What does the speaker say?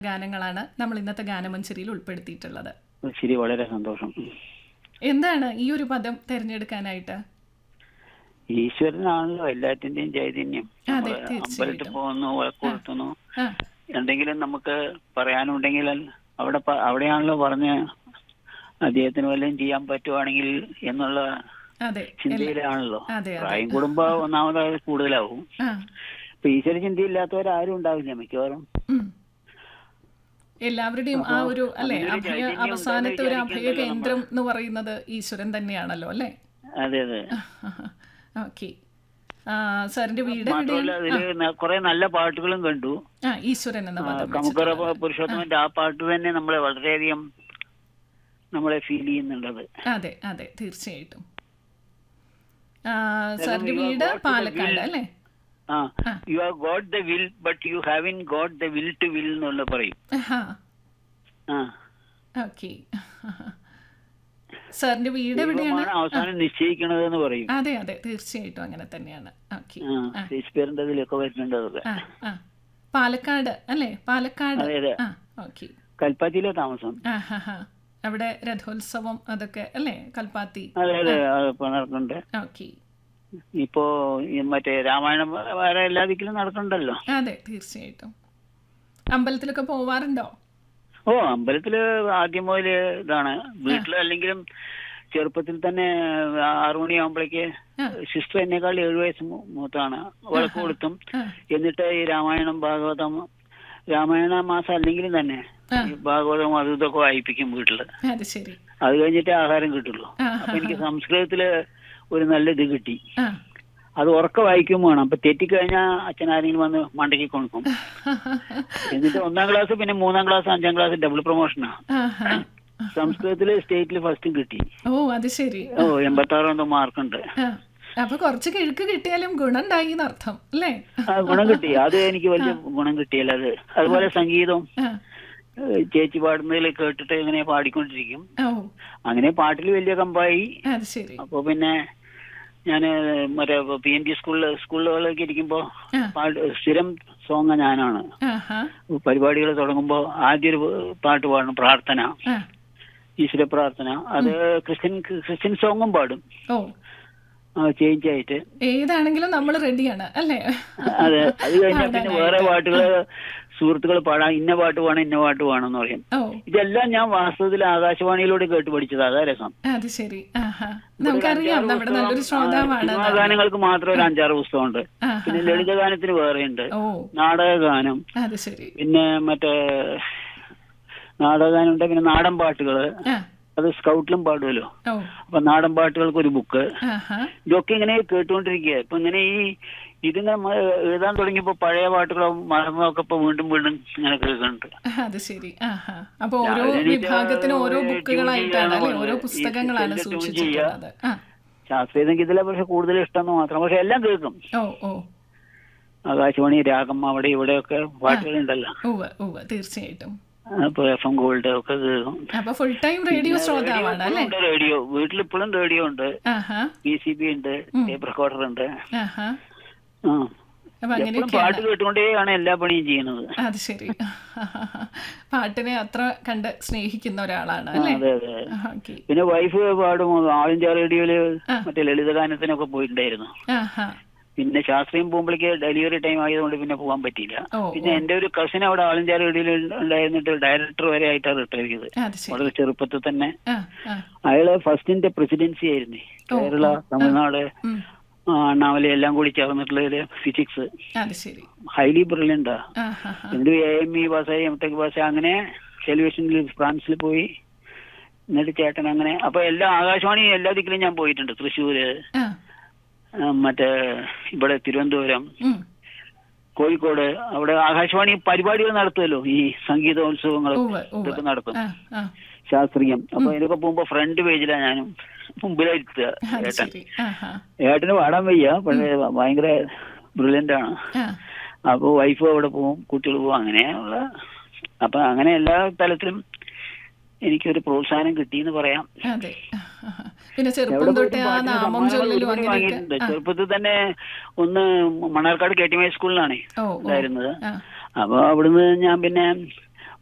ഗാനങ്ങളാണ് നമ്മൾ ഇന്നത്തെ ഗാനമഞ്ചരിയിൽ ഉൾപ്പെടുത്തിയിട്ടുള്ളത് ശരി വളരെ സന്തോഷം എന്താണ് ഈ ഒരു പദം തിരഞ്ഞെടുക്കാനായിട്ട് ഈശ്വരനാണല്ലോ എല്ലാറ്റിന്റെയും ചൈതന്യം അതെ, നമ്മള് തീർച്ചയായിട്ടും. അമ്പലത്തിൽ പോകുന്നു വിളക്കൊടുത്തുന്നു ആ എന്തെങ്കിലും നമുക്ക് പറയാനുണ്ടെങ്കിൽ അവിടെ പ- അവിടെയാണല്ലോ പറഞ്ഞ് അദ്ദേഹത്തിന് വല്ലതും ചെയ്യാൻ പറ്റുവാണെങ്കിൽ എന്നുള്ള അതെ ചിന്തയിലാണല്ലോ അതെ, അതെ. പ്രായം കൂടുമ്പോ ഒന്നാമത് കൂടുതലാവും ആ ഇപ്പൊ ഈശ്വര ചിന്തയില്ലാത്തവരാരും ഉണ്ടാവില്ല മിക്കവാറും ഉം. എല്ലാവരുടെയും ആ ഒരു അല്ലെ അതിനൊരു അഭയ ചൈതന്യം അവസാനത്തെ ഒരു ഉണ്ടെന്ന് അഭയ കേന്ദ്രം എന്ന് പറയുന്നത് ഈശ്വരൻ തന്നെയാണല്ലോ അല്ലെ അതെ അതെ ഓക്കെ സാറിന്റെ വീട് മാത്രമല്ല എവിടെയാണ് അതില് ന- കുറെ നല്ല പാട്ടുകളും കണ്ടു ആ ഈശ്വരൻ എന്ന പദം കമുക്കറ വെച്ചിട്ടുള്ളത്. പുരുഷോത്തമന്റെ ആ പാട്ട് തന്നെ നമ്മളെ വളരെയധികം നമ്മളെ ഫീൽ ചെയ്യുന്നുണ്ടത് അതെ അതെ തീർച്ചയായിട്ടും ആ, സാറിന്റെ വീട് പാലക്കാട് അല്ലേ ആ ആ. You have got the will but you having got the will to will എന്നുള്ള പറയും ആഹാ ആ ഓക്കെ സാറിന്റെ വീട് എവിടെയാണ് ദൈവമാണ് അവസാനം നിശ്ചയിക്കണത് എന്ന് പറയും അതെ അതെ തീർച്ചയായിട്ടും അങ്ങനെ തന്നെയാണ് ഓക്കെ ആ ഷേക്സ്പിയറിന്റെ അതിലൊക്കെ വരുന്നുണ്ട് അതൊക്കെ ആ ആ പാലക്കാട് അല്ലേ പാലക്കാട് അതെ അതെ ആ ഓക്കെ കൽപ്പാത്തിയിലെ താമസം ആ ഹാ ഹാ അവിടെ രഥോത്സവം അതൊക്കെ അല്ലേ കൽപ്പാത്തി അതെ അതെ അതിപ്പോ നടക്കുന്നുണ്ട് ഓക്കെ ഇപ്പോ ഈ മറ്റേ രാമായണം വേറെ എല്ലാ ദിക്കിലും നടക്കണ്ടല്ലോ അതെ തീർച്ചയായിട്ടും അമ്പലത്തിലൊക്കെ പോവാറുണ്ടോ ഓ അമ്പലത്തില് ആദ്യം മുതല് ഇതാണ് വീട്ടില് അല്ലെങ്കിലും ചെറുപ്പത്തിൽ തന്നെ ആറു മണിയാകുമ്പോഴേക്ക് ആ. സിസ്റ്റർ എന്നെക്കാൾ ഏഴു വയസ്സ് മൂ- മൂത്താണ് വിളക്ക് കൊടുത്തും ആ എന്നിട്ട് ഈ രാമായണം ഭാഗവതം രാമായണ മാസം അല്ലെങ്കിലും തന്നെ ആ. ഈ ഭാഗവതം അതും ഇതൊക്കെ വായിപ്പിക്കും വീട്ടില് അത് ശരി അത് കഴിഞ്ഞിട്ടേ ആഹാരം കിട്ടുള്ളൂ ആ അപ്പൊ എനിക്ക് സംസ്കൃതത്തില് ഒരു നല്ല ഇത് കിട്ടി ആ അത് ഉറക്ക വായിക്കും വേണം അപ്പൊ തെറ്റിക്കഴിഞ്ഞാൽ അച്ഛൻ ആരെങ്കിലും വന്ന് മണ്ടയ്ക്ക് കൊടുക്കും എന്നിട്ട് ഒന്നാം ക്ലാസ് പിന്നെ മൂന്നാം ക്ലാസ് അഞ്ചാം ക്ലാസ് ഡബിൾ പ്രൊമോഷനാ ആഹാ. സംസ്കൃതത്തില് സ്റ്റേറ്റിൽ ഫസ്റ്റും കിട്ടി ഓ അത് ശരി ഓ എൺപത്തി ആറ് എന്തോ മാർക്കുണ്ട് ആ അപ്പൊ കുറച്ച് കിഴക്ക് കിട്ടിയാലും ഗുണം ഉണ്ടായി എന്നർത്ഥം അല്ലേ ആ ഗുണം കിട്ടി അത് എനിക്ക് വലിയ ഗുണം കിട്ടിയല്ല അത് അതുപോലെ സംഗീതം ആ ഏഹ് ചേച്ചി പാടുന്നതിൽ കേട്ടിട്ട് ഇങ്ങനെ പാടിക്കൊണ്ടിരിക്കും ഓ അങ്ങനെ പാട്ടിൽ വലിയ കമ്പായി അത് ശരി അപ്പൊ പിന്നെ ഞാൻ മറ്റേ പി എൻ ടി സ്കൂളിൽ സ്കൂളുകളിലേക്ക് ഇരിക്കുമ്പോ ആ പാട്ട് സ്ഥിരം സോങ് ഞാനാണ് ആഹാ പരിപാടികൾ തുടങ്ങുമ്പോ ആദ്യം ഒരു പാട്ട് പാടണം പ്രാർത്ഥന ആ ഈശ്വര പ്രാർത്ഥന അത് ക്രിസ്ത്യൻ ക്രിസ്ത്യൻ സോങ്ങും പാടും ഓ ചേഞ്ച് ആയിട്ട് ഏതാണെങ്കിലും നമ്മൾ റെഡിയാണ് അല്ലേ അതെ അത് കഴിഞ്ഞാൽ പിന്നെ വേറെ പാട്ടുകൾ സുഹൃത്തുക്കൾ പാടാം ഇന്ന പാട്ട് വേണം ഇന്ന പാട്ട് വേണം എന്ന് പറയും ഓ ഇതെല്ലാം ഞാൻ വാസ്തവത്തിൽ ആകാശവാണിയിലൂടെ കേട്ട് പഠിച്ചത് അതാ രസം അത് ശരി ആഹാ നമുക്കറിയാം നമ്മുടെ നല്ലൊരു ശ്രോതാവാണ് സിനിമാ ഗാനങ്ങൾക്ക് മാത്രം ഒരു അഞ്ചാറ് പുസ്തകമുണ്ട് ആഹാ. പിന്നെ ലളിതഗാനത്തിന് വേറെയുണ്ട് ഓ നാടകഗാനം അത് ശരി പിന്നെ മറ്റേ നാടകഗാനുണ്ട് പിന്നെ നാടൻ പാട്ടുകള് ആ അത് സ്കൗട്ടിലും പാടുമല്ലോ ഓ അപ്പൊ നാടൻ പാട്ടുകൾക്ക് ഒരു ബുക്ക് ആഹാ ഇതൊക്കെ ഇങ്ങനെ കേട്ടുകൊണ്ടിരിക്കുക ഇപ്പൊ ഇങ്ങനെ ഈ ഇതിങ്ങനെ മ- എഴുതാൻ തുടങ്ങിയപ്പോ പഴയ പാട്ടുകളും മറന്നതൊക്കെ ഇപ്പൊ വീണ്ടും വീണ്ടും ഇങ്ങനെ കേൾക്കുന്നുണ്ട് അത് ശരി ആഹാ അപ്പൊ ഓരോ രാവിലെ എണീറ്റ് വിഭാഗത്തിനും ഓരോ ട്യൂൺ ബുക്കുകളായിട്ടാണ് അല്ലെ ചെയ്യാൻ ഓരോ ഈ പുസ്തകങ്ങളാണ് സെല്ല് ട്യൂൺ സൂക്ഷിച്ചിട്ടുള്ളത് ആ ശാസ്ത്രീയ സംഗീതത്തിലെ പക്ഷെ കൂടുതൽ ഇഷ്ടം എന്ന് മാത്രം പക്ഷെ എല്ലാം കേൾക്കും ഓ ഓ ആകാശവാണി രാഗം അവിടെ ഇവിടെയൊക്കെ പാട്ടുകളുണ്ടല്ലോ ഉവ്വ് ഉവ്വ് തീർച്ചയായിട്ടും അപ്പൊ എഫ് എം ഗോൾഡ് ഒക്കെ കേൾക്കും അപ്പൊ ഫുൾ ടൈം റേഡിയോ ശ്രോതാവാണ് അല്ലെ ഉണ്ട് റേഡിയോ വീട്ടിൽ ഇപ്പോഴും റേഡിയോ ഉണ്ട് ആഹാ പി സി ബി ഉണ്ട് ടേപ്പ് റെക്കോർഡർ ഉണ്ട് ആഹാ ആ അപ്പൊ എപ്പോഴും അങ്ങനെയൊക്കെയാണ് പാട്ട് കേട്ടുകൊണ്ടേയാണ് എല്ലാ പണിയും ചെയ്യുന്നത് അത് ശരി പാട്ടിനെ അത്ര കണ്ട് സ്നേഹിക്കുന്ന ഒരാളാണ് അല്ലേ അതെ അതെ ഓക്കെ പിന്നെ വൈഫ് പാടും ആൾ ഇന്ത്യ റേഡിയോയില് ആ. മറ്റേ ലളിതഗാനത്തിനൊക്കെ പോയിട്ടുണ്ടായിരുന്നു ആഹാ പിന്നെ ശാസ്ത്രീയം പോകുമ്പോഴേക്ക് ഡെലിവറി ടൈം ആയതുകൊണ്ട് പിന്നെ പോകാൻ പറ്റിയില്ല ഓ പിന്നെ എന്റെ ഒരു കസിൻ അവിടെ ആൾ ഇന്ത്യ റേഡിയോയിൽ ഉണ്ടായിരുന്നിട്ട് ഡയറക്ടർ വരെ ആയിട്ടാണ് റിട്ടയർ ചെയ്തത് അത് ശരി വളരെ ചെറുപ്പത്തിൽ തന്നെ ആ ആ അയാള് ഫസ്റ്റിന്റെ പ്രസിഡൻസി ആയിരുന്നു കേരള തമിഴ്നാട് ഉം. ആ, അണ്ണാമല എല്ലാം കൂടി ചേർന്നിട്ടുള്ള ഫിസിക്സ് അത് ശരി ഹൈലി ബ്രില്യൻ്റാ ആഹാ എന്നിട്ട് എ എം ഇ പാസ്സായി എം ടെക് പാസ്സായി അങ്ങനെ ടെലിവിഷനിൽ ഫ്രാൻസിൽ പോയി എന്നിട്ട് ചേട്ടൻ അങ്ങനെ അപ്പൊ എല്ലാ ആകാശവാണി എല്ലാ ദിക്കിലും ഞാൻ പോയിട്ടുണ്ട് തൃശ്ശൂര് ആ ആ, മറ്റേ ഇവിടെ തിരുവനന്തപുരം ഉം. കോഴിക്കോട് അവിടെ ആകാശവാണി പരിപാടികൾ നടത്തുമല്ലോ ഈ സംഗീതോത്സവങ്ങൾ ഉവ്വ് ഉവ്വ് ഇതൊക്കെ നടത്തും ആ ആ ശാസ്ത്രീയം അപ്പൊ ഇതിലൊക്കെ പോകുമ്പോ ഫ്രണ്ട് പേജിലാണ് ഞാനും മുമ്പിലായിരുത്തുക അത് ഏട്ടൻ ശരി ആഹാ ഏട്ടന് പാടാൻ വയ്യ പക്ഷേ ഭയങ്കര ബ്രില്യൻ്റ് ആണ് ആ അപ്പൊ വൈഫ് അവിടെ പോവും കുട്ടികൾ പോവും അങ്ങനെയുള്ള അപ്പൊ അങ്ങനെ എല്ലാ തലത്തിലും എനിക്കൊരു പ്രോത്സാഹനം കിട്ടിയെന്ന് പറയാം അതെ ആഹാ. പിന്നെ ചെറുപ്പം എവിടെ തൊട്ടേ പോയിട്ടും ആ പാട്ടിന് നാമം സമ്മാനങ്ങൾ ചൊല്ലലും ഒരുപാട് വാങ്ങിയിട്ടുണ്ട് അങ്ങനെയൊക്കെ ആ. ചെറുപ്പത്തിൽ തന്നെ ഒന്ന് മണ്ണാർക്കാട് കെ ടി മൈ സ്കൂളിലാണ് ഓ ഓ ഉണ്ടായിരുന്നത് ആ അപ്പൊ അവിടുന്ന് ഞാൻ പിന്നെ